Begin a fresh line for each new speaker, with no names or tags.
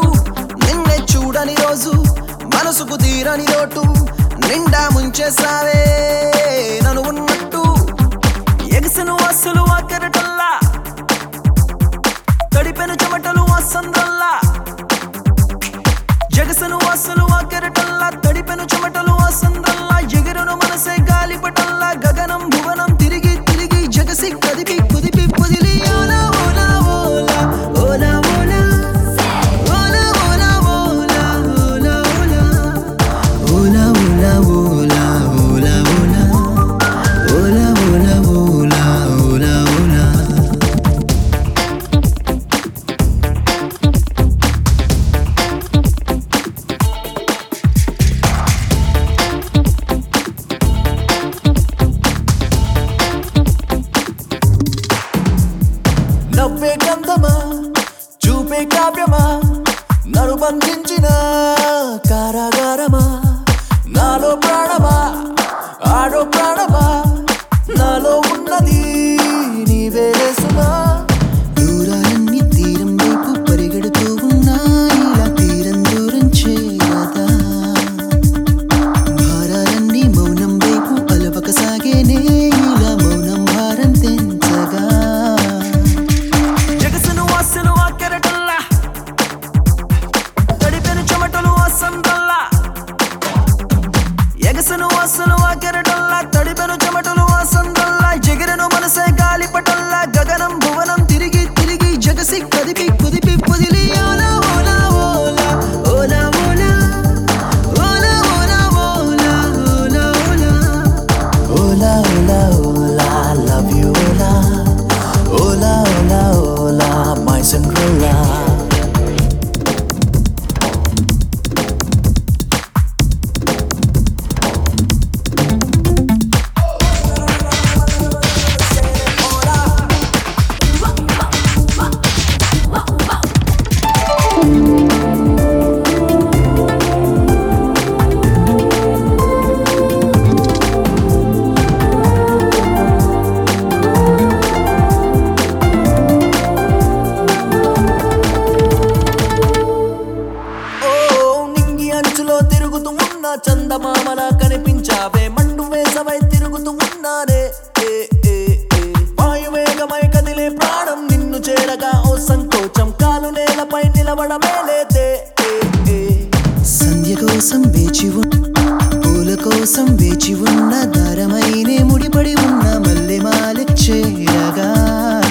నిన్నే చూడని రోజు మనసుకు తీరని లోటు నిండా ముంచేసావే నన్ను ఉన్నట్టు ఎగసను అస్సలు ఆకెరటల్లా తడిపెను చెమటలు అస్సందల్లా జగసను అస్సలు ఆకెరటల్లా తడిపెను చెమటలు అస్సందల్లా ఎగిరును మనసే గాలిపటల్లా గగనం భువనం తిరిగి తిరిగి జగసి కదిపి కుదిపి పొదిలి ఓలా ఓలా ఓలా ఓలా ఓలా ఓలా ఓలా ఓలా ఓలా ఓలా ఓలా ఓలా ఓలా ఓలా ఓలా ఓలా ఓలా ఓలా ఓలా నవ్వే గంధమా చూపే కావ్యమా నన్ను బంధించిన కారాగారమా నాలో ప్రాణమా ఆడో ప్రాణమా నాలో ఉన్నది నీవే సుమా దూరాలన్నీ తీరం వైపు పరిగెడుతూ ఉన్నా ఇలా తీరం దూరం చేరదా భారాలన్నీ మౌనం వైపు అలవక సాగేనే ఇలా మౌనం భారం తెంచగా జగసను వాసను ఆ కెరటల్లా తడిపెను చెమటలు అసందల్లా ఎగసను వాసను ఆ కెరటల్లా తడిపెను చెమటలు అసందల్లా ఎగిరెను మనసే గాలిపటల్లా గగనం భువనం తిరిగి తిరిగి జగసి కదిపి కుదిపి Podili Ola Ola Ola Ola Ola Ola Ola Ola Ola Ola Ola Ola love you Ola Ola Ola Ola my Cinderella ఓ నింగి అంచులో తిరుగుతూ ఉన్న చందమామల కనిపించావే మండు వేసవై తిరుగుతూ ఉన్నానే ఏ, ఏ, ఏ. వాయువేగమై కదిలే ప్రాణం నిన్ను చేరగా ఓ సంకోచం కాలు నేలపై నిలవడమే లేదే ఏ, ఏ. సంధ్య కోసం వేచి ఉన్న పూల కోసం వేచి ఉన్న దారమైనే ముడిపడి ఉన్న మల్లె మాల చేరగా